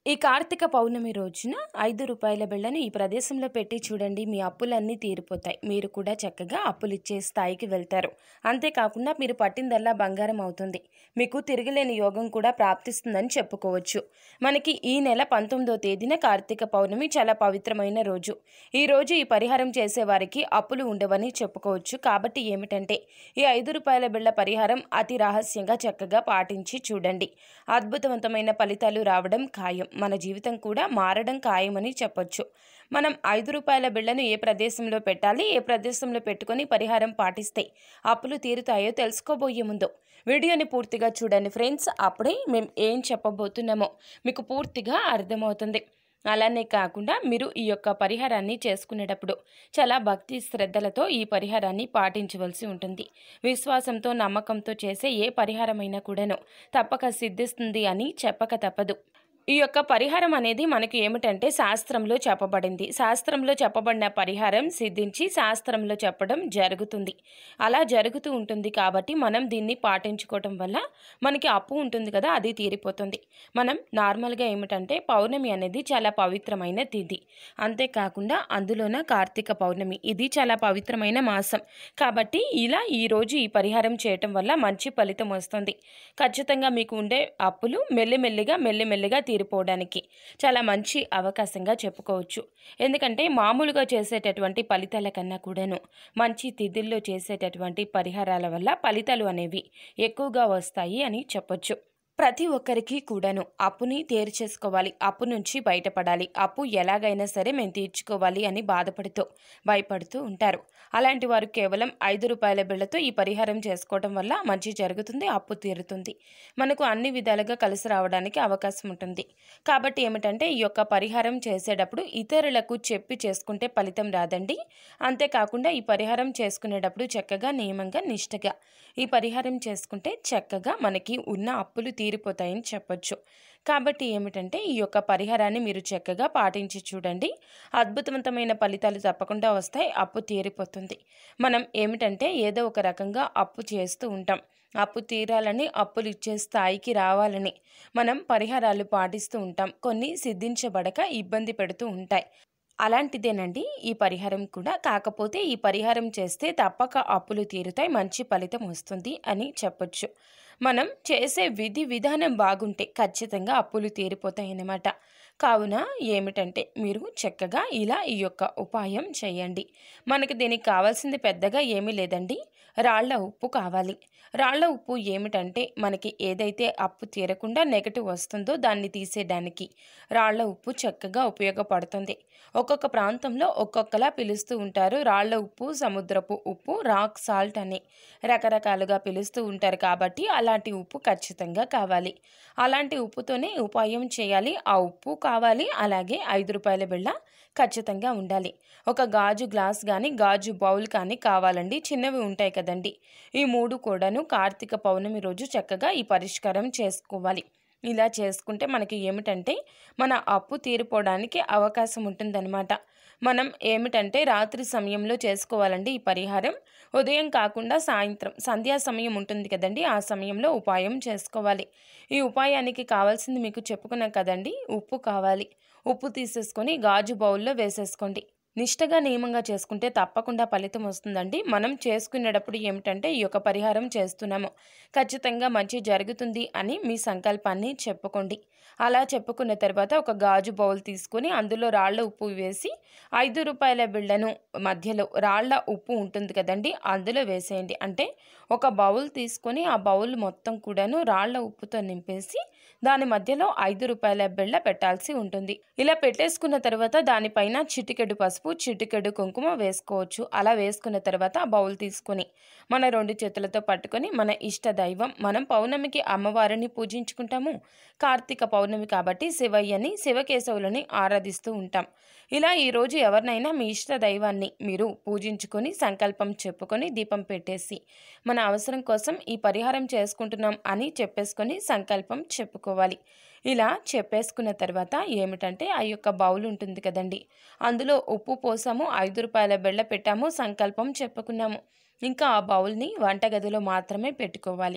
ఈ కార్తీక పౌర్ణమి రోజున ఐదు రూపాయల బిళ్ళను ఈ ప్రదేశంలో పెట్టి చూడండి మీ అప్పులన్నీ తీరిపోతాయి మీరు కూడా చక్కగా అప్పులు ఇచ్చే స్థాయికి వెళ్తారు అంతేకాకుండా మీరు పట్టిందల్లా బంగారం అవుతుంది మీకు తిరగలేని యోగం కూడా ప్రాప్తిస్తుందని చెప్పుకోవచ్చు మనకి ఈ నెల పంతొమ్మిదో తేదీన కార్తీక పౌర్ణమి చాలా పవిత్రమైన రోజు ఈ రోజు ఈ పరిహారం చేసే వారికి అప్పులు ఉండవని చెప్పుకోవచ్చు కాబట్టి ఏమిటంటే ఈ ఐదు రూపాయల బిళ్ళ పరిహారం అతి రహస్యంగా చక్కగా పాటించి చూడండి అద్భుతవంతమైన ఫలితాలు రావడం ఖాయం మన జీవితం కూడా మారడం ఖాయమని చెప్పొచ్చు మనం ఐదు రూపాయల బిళ్ళను ఏ ప్రదేశంలో పెట్టాలి ఏ ప్రదేశంలో పెట్టుకొని పరిహారం పాటిస్తే అప్పులు తీరుతాయో తెలుసుకోబోయే ముందు వీడియోని పూర్తిగా చూడండి ఫ్రెండ్స్ అప్పుడే మేము ఏం చెప్పబోతున్నామో మీకు పూర్తిగా అర్థమవుతుంది అలానే కాకుండా మీరు ఈ యొక్క పరిహారాన్ని చేసుకునేటప్పుడు చాలా భక్తి శ్రద్ధలతో ఈ పరిహారాన్ని పాటించవలసి ఉంటుంది విశ్వాసంతో నమ్మకంతో చేసే ఏ పరిహారమైనా కూడాను తప్పక సిద్ధిస్తుంది అని చెప్పక తప్పదు ఈ యొక్క పరిహారం అనేది మనకి ఏమిటంటే శాస్త్రంలో చెప్పబడింది శాస్త్రంలో చెప్పబడిన పరిహారం సిద్ధించి శాస్త్రంలో చెప్పడం జరుగుతుంది అలా జరుగుతూ ఉంటుంది కాబట్టి మనం దీన్ని పాటించుకోవటం వల్ల మనకి అప్పు ఉంటుంది కదా అది తీరిపోతుంది మనం నార్మల్గా ఏమిటంటే పౌర్ణమి అనేది చాలా పవిత్రమైన తిథి అంతేకాకుండా అందులోన కార్తీక పౌర్ణమి ఇది చాలా పవిత్రమైన మాసం కాబట్టి ఇలా ఈరోజు ఈ పరిహారం చేయటం వల్ల మంచి ఫలితం వస్తుంది ఖచ్చితంగా మీకు ఉండే అప్పులు మెల్లిమెల్లిగా మెల్లిమెల్లిగా తీరిపోవడానికి చాలా మంచి అవకాశంగా చెప్పుకోవచ్చు ఎందుకంటే మామూలుగా చేసేటటువంటి ఫలితాల కన్నా కూడాను మంచి తిథుల్లో చేసేటటువంటి పరిహారాల వల్ల ఫలితాలు అనేవి ఎక్కువగా వస్తాయి అని చెప్పొచ్చు ప్రతి ఒక్కరికి కూడాను అప్పుని తీర్చేసుకోవాలి అప్పు నుంచి బయటపడాలి అప్పు ఎలాగైనా సరే మేము తీర్చుకోవాలి అని బాధపడుతూ భయపడుతూ ఉంటారు అలాంటి వారు కేవలం ఐదు రూపాయల బిళ్ళతో ఈ పరిహారం చేసుకోవడం వల్ల మంచి జరుగుతుంది అప్పు తీరుతుంది మనకు అన్ని విధాలుగా కలిసి రావడానికి అవకాశం ఉంటుంది కాబట్టి ఏమిటంటే ఈ యొక్క పరిహారం చేసేటప్పుడు ఇతరులకు చెప్పి చేసుకుంటే ఫలితం రాదండి అంతేకాకుండా ఈ పరిహారం చేసుకునేటప్పుడు చక్కగా నియమంగా నిష్టగా ఈ పరిహారం చేసుకుంటే చక్కగా మనకి ఉన్న అప్పులు తీరిపోతాయని చెప్పొచ్చు కాబట్టి ఏమిటంటే ఈ యొక్క పరిహారాన్ని మీరు చక్కగా పాటించి చూడండి అద్భుతవంతమైన ఫలితాలు తప్పకుండా వస్తాయి అప్పు తీరిపోతుంది మనం ఏమిటంటే ఏదో ఒక రకంగా అప్పు చేస్తూ ఉంటాం అప్పు తీరాలని అప్పులు ఇచ్చే స్థాయికి రావాలని మనం పరిహారాలు పాటిస్తూ ఉంటాం కొన్ని సిద్ధించబడక ఇబ్బంది పెడుతూ ఉంటాయి అలాంటిదేనండి ఈ పరిహారం కూడా కాకపోతే ఈ పరిహారం చేస్తే తప్పక అప్పులు తీరుతాయి మంచి ఫలితం వస్తుంది అని చెప్పొచ్చు మనం చేసే విధి విధానం బాగుంటే ఖచ్చితంగా అప్పులు తీరిపోతాయి అన్నమాట కావున ఏమిటంటే మీరు చక్కగా ఇలా ఈ యొక్క ఉపాయం చేయండి మనకి దీనికి కావాల్సింది పెద్దగా ఏమీ లేదండి రాళ్ల ఉప్పు కావాలి రాళ్ల ఉప్పు ఏమిటంటే మనకి ఏదైతే అప్పు తీరకుండా నెగటివ్ వస్తుందో దాన్ని తీసేయడానికి రాళ్ల ఉప్పు చక్కగా ఉపయోగపడుతుంది ఒక్కొక్క ప్రాంతంలో ఒక్కొక్కలా పిలుస్తూ ఉంటారు రాళ్ల ఉప్పు సముద్రపు ఉప్పు రాక్ సాల్ట్ అని రకరకాలుగా పిలుస్తూ ఉంటారు కాబట్టి అలాంటి ఉప్పు ఖచ్చితంగా కావాలి అలాంటి ఉప్పుతోనే ఉపాయం చేయాలి ఆ ఉప్పు కావాలి అలాగే ఐదు రూపాయల బిళ్ళ ఖచ్చితంగా ఉండాలి ఒక గాజు గ్లాస్ కానీ గాజు బౌల్ కానీ కావాలండి చిన్నవి ఉంటాయి కదండి ఈ మూడు కూడాను కార్తీక పౌర్ణమి రోజు చక్కగా ఈ పరిష్కారం చేసుకోవాలి ఇలా చేసుకుంటే మనకి ఏమిటంటే మన అప్పు తీరిపోవడానికి అవకాశం ఉంటుందన్నమాట మనం ఏమిటంటే రాత్రి సమయంలో చేసుకోవాలండి ఈ పరిహారం ఉదయం కాకుండా సాయంత్రం సంధ్యా సమయం ఉంటుంది కదండి ఆ సమయంలో ఉపాయం చేసుకోవాలి ఈ ఉపాయానికి కావాల్సింది మీకు చెప్పుకున్నాం కదండి ఉప్పు కావాలి ఉప్పు తీసేసుకొని గాజు బౌల్లో వేసేసుకోండి నిష్టగా నియమంగా చేసుకుంటే తప్పకుండా ఫలితం వస్తుందండి మనం చేసుకునేటప్పుడు ఏమిటంటే ఈ యొక్క పరిహారం చేస్తున్నాము ఖచ్చితంగా మంచి జరుగుతుంది అని మీ సంకల్పాన్ని చెప్పుకోండి అలా చెప్పుకున్న తర్వాత ఒక గాజు బౌల్ తీసుకొని అందులో రాళ్ల ఉప్పు వేసి ఐదు రూపాయల బిళ్ళను మధ్యలో రాళ్ల ఉప్పు ఉంటుంది కదండి అందులో వేసేయండి అంటే ఒక బౌల్ తీసుకొని ఆ బౌల్ మొత్తం కూడాను రాళ్ల ఉప్పుతో నింపేసి దాని మధ్యలో ఐదు రూపాయల బిళ్ళ పెట్టాల్సి ఉంటుంది ఇలా పెట్టేసుకున్న తర్వాత దానిపైన చిటికెడు పసుపు చిటికెడు కుంకుమ వేసుకోవచ్చు అలా వేసుకున్న తర్వాత ఆ బౌల్ తీసుకొని మన రెండు చేతులతో పట్టుకొని మన ఇష్ట దైవం మనం పౌర్ణమికి అమ్మవారిని పూజించుకుంటాము కార్తీక పౌర్ణమి కాబట్టి శివయ్యని శివకేశవులని ఆరాధిస్తూ ఉంటాం ఇలా ఈరోజు ఎవరినైనా మీ ఇష్ట దైవాన్ని మీరు పూజించుకొని సంకల్పం చెప్పుకొని దీపం పెట్టేసి మన అవసరం కోసం ఈ పరిహారం చేసుకుంటున్నాం అని చెప్పేసుకొని సంకల్పం చెప్పుకోవాలి ఇలా చెప్పేసుకున్న తర్వాత ఏమిటంటే ఆ యొక్క బౌల్ ఉంటుంది కదండి అందులో ఉప్పు పోసాము ఐదు రూపాయల బెళ్ళ పెట్టాము సంకల్పం చెప్పుకున్నాము ఇంకా ఆ బౌల్ని వంటగదిలో మాత్రమే పెట్టుకోవాలి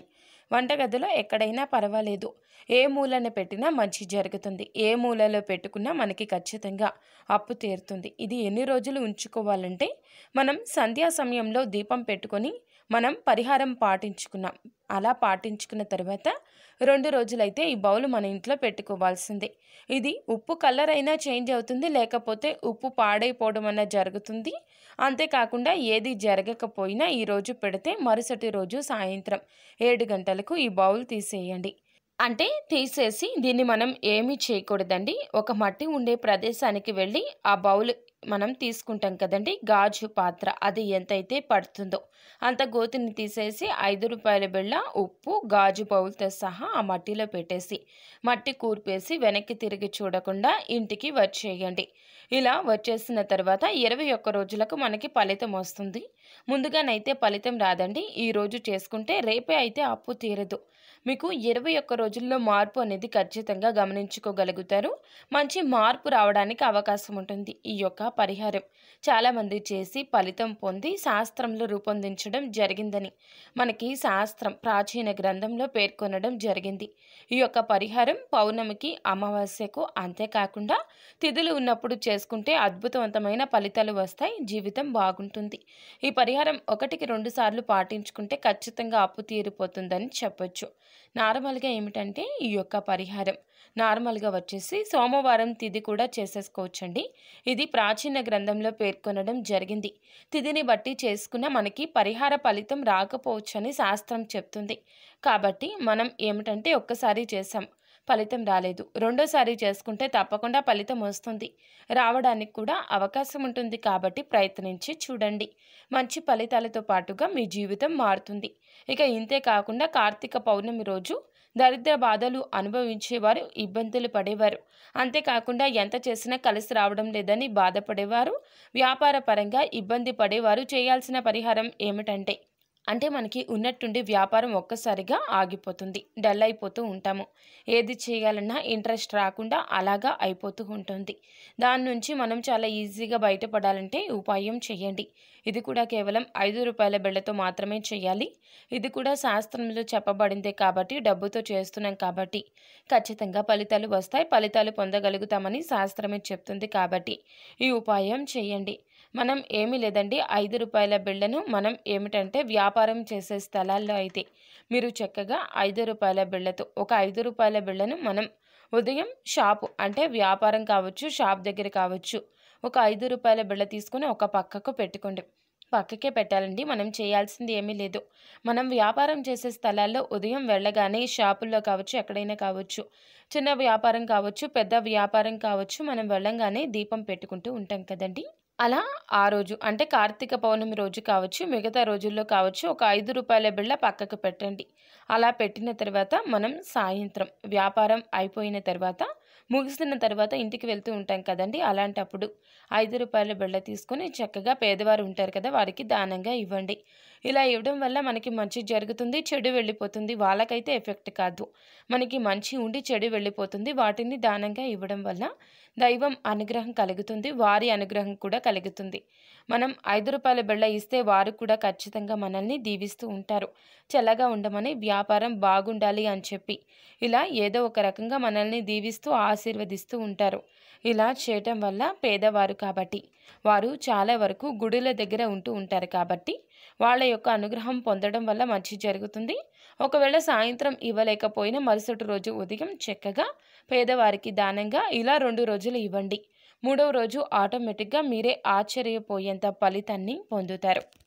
వంటగదిలో ఎక్కడైనా పర్వాలేదు ఏ మూలన పెట్టినా మంచి జరుగుతుంది ఏ మూలలో పెట్టుకున్నా మనకి ఖచ్చితంగా అప్పు తీరుతుంది ఇది ఎన్ని రోజులు ఉంచుకోవాలంటే మనం సంధ్యా సమయంలో దీపం పెట్టుకొని మనం పరిహారం పాటించుకున్నాం అలా పాటించుకున్న తర్వాత రెండు రోజులైతే ఈ బౌల్ మన ఇంట్లో పెట్టుకోవాల్సిందే ఇది ఉప్పు కలర్ అయినా చేంజ్ అవుతుంది లేకపోతే ఉప్పు పాడైపోవడం అన్న జరుగుతుంది అంతేకాకుండా ఏది జరగకపోయినా ఈ రోజు పెడితే మరుసటి రోజు సాయంత్రం ఏడు గంటలకు ఈ బౌల్ తీసేయండి అంటే తీసేసి దీన్ని మనం ఏమీ చేయకూడదండి ఒక మట్టి ఉండే ప్రదేశానికి వెళ్ళి ఆ బౌల్ మనం తీసుకుంటాం కదండి గాజు పాత్ర అది ఎంతైతే పడుతుందో అంత గోతిని తీసేసి ఐదు రూపాయల బిళ్ళ ఉప్పు గాజు బౌల్తో సహా ఆ మట్టిలో పెట్టేసి మట్టి కూర్పేసి వెనక్కి తిరిగి చూడకుండా ఇంటికి వచ్చేయండి ఇలా వచ్చేసిన తర్వాత ఇరవై ఒక్క రోజులకు మనకి ఫలితం వస్తుంది ముందుగానైతే ఫలితం రాదండి ఈ రోజు చేసుకుంటే రేపే అయితే అప్పు తీరదు మీకు ఇరవై ఒక్క రోజుల్లో మార్పు అనేది ఖచ్చితంగా గమనించుకోగలుగుతారు మంచి మార్పు రావడానికి అవకాశం ఉంటుంది ఈ యొక్క పరిహారం చాలామంది చేసి ఫలితం పొంది శాస్త్రంలో రూపొందించడం జరిగిందని మనకి శాస్త్రం ప్రాచీన గ్రంథంలో పేర్కొనడం జరిగింది ఈ యొక్క పరిహారం పౌర్ణమికి అమావాస్యకు అంతేకాకుండా తిథులు ఉన్నప్పుడు చేసుకుంటే అద్భుతవంతమైన ఫలితాలు వస్తాయి జీవితం బాగుంటుంది ఈ పరిహారం ఒకటికి రెండు సార్లు పాటించుకుంటే ఖచ్చితంగా అప్పు తీరిపోతుందని చెప్పొచ్చు నార్మల్గా ఏమిటంటే ఈ యొక్క పరిహారం నార్మల్గా వచ్చేసి సోమవారం తిథి కూడా చేసేసుకోవచ్చండి ఇది ప్రాచీన గ్రంథంలో పేర్కొనడం జరిగింది తిథిని బట్టి చేసుకున్న మనకి పరిహార ఫలితం రాకపోవచ్చని శాస్త్రం చెప్తుంది కాబట్టి మనం ఏమిటంటే ఒక్కసారి చేసాం ఫలితం రాలేదు రెండోసారి చేసుకుంటే తప్పకుండా ఫలితం వస్తుంది రావడానికి కూడా అవకాశం ఉంటుంది కాబట్టి ప్రయత్నించి చూడండి మంచి ఫలితాలతో పాటుగా మీ జీవితం మారుతుంది ఇక ఇంతే కాకుండా కార్తీక పౌర్ణమి రోజు దరిద్ర బాధలు అనుభవించేవారు ఇబ్బందులు పడేవారు అంతేకాకుండా ఎంత చేసినా కలిసి రావడం లేదని బాధపడేవారు వ్యాపార పరంగా ఇబ్బంది పడేవారు చేయాల్సిన పరిహారం ఏమిటంటే అంటే మనకి ఉన్నట్టుండి వ్యాపారం ఒక్కసారిగా ఆగిపోతుంది డల్ అయిపోతూ ఉంటాము ఏది చేయాలన్నా ఇంట్రెస్ట్ రాకుండా అలాగా అయిపోతూ ఉంటుంది దాని నుంచి మనం చాలా ఈజీగా బయటపడాలంటే ఉపాయం చేయండి ఇది కూడా కేవలం ఐదు రూపాయల బిళ్ళతో మాత్రమే చేయాలి ఇది కూడా శాస్త్రంలో చెప్పబడిందే కాబట్టి డబ్బుతో చేస్తున్నాం కాబట్టి ఖచ్చితంగా ఫలితాలు వస్తాయి ఫలితాలు పొందగలుగుతామని శాస్త్రమే చెప్తుంది కాబట్టి ఈ ఉపాయం చేయండి మనం ఏమీ లేదండి ఐదు రూపాయల బిళ్ళను మనం ఏమిటంటే వ్యాపారం చేసే స్థలాల్లో అయితే మీరు చక్కగా ఐదు రూపాయల బిళ్ళతో ఒక ఐదు రూపాయల బిళ్ళను మనం ఉదయం షాపు అంటే వ్యాపారం కావచ్చు షాప్ దగ్గర కావచ్చు ఒక ఐదు రూపాయల బిళ్ళ తీసుకొని ఒక పక్కకు పెట్టుకోండి పక్కకే పెట్టాలండి మనం చేయాల్సింది ఏమీ లేదు మనం వ్యాపారం చేసే స్థలాల్లో ఉదయం వెళ్ళగానే షాపుల్లో కావచ్చు ఎక్కడైనా కావచ్చు చిన్న వ్యాపారం కావచ్చు పెద్ద వ్యాపారం కావచ్చు మనం వెళ్ళంగానే దీపం పెట్టుకుంటూ ఉంటాం కదండి అలా ఆ రోజు అంటే కార్తీక పౌర్ణమి రోజు కావచ్చు మిగతా రోజుల్లో కావచ్చు ఒక ఐదు రూపాయల బిళ్ళ పక్కకు పెట్టండి అలా పెట్టిన తర్వాత మనం సాయంత్రం వ్యాపారం అయిపోయిన తర్వాత ముగిసిన తర్వాత ఇంటికి వెళ్తూ ఉంటాం కదండి అలాంటప్పుడు ఐదు రూపాయల బిళ్ళ తీసుకొని చక్కగా పేదవారు ఉంటారు కదా వారికి దానంగా ఇవ్వండి ఇలా ఇవ్వడం వల్ల మనకి మంచి జరుగుతుంది చెడు వెళ్ళిపోతుంది వాళ్ళకైతే ఎఫెక్ట్ కాదు మనకి మంచి ఉండి చెడు వెళ్ళిపోతుంది వాటిని దానంగా ఇవ్వడం వల్ల దైవం అనుగ్రహం కలుగుతుంది వారి అనుగ్రహం కూడా కలుగుతుంది మనం ఐదు రూపాయల బిళ్ళ ఇస్తే వారు కూడా ఖచ్చితంగా మనల్ని దీవిస్తూ ఉంటారు చల్లగా ఉండమని వ్యాపారం బాగుండాలి అని చెప్పి ఇలా ఏదో ఒక రకంగా మనల్ని దీవిస్తూ ఆశీర్వదిస్తూ ఉంటారు ఇలా చేయటం వల్ల పేదవారు కాబట్టి వారు చాలా వరకు గుడుల దగ్గర ఉంటూ ఉంటారు కాబట్టి వాళ్ళ యొక్క అనుగ్రహం పొందడం వల్ల మంచి జరుగుతుంది ఒకవేళ సాయంత్రం ఇవ్వలేకపోయినా మరుసటి రోజు ఉదయం చక్కగా పేదవారికి దానంగా ఇలా రెండు రోజులు ఇవ్వండి మూడవ రోజు ఆటోమేటిక్గా మీరే ఆశ్చర్యపోయేంత ఫలితాన్ని పొందుతారు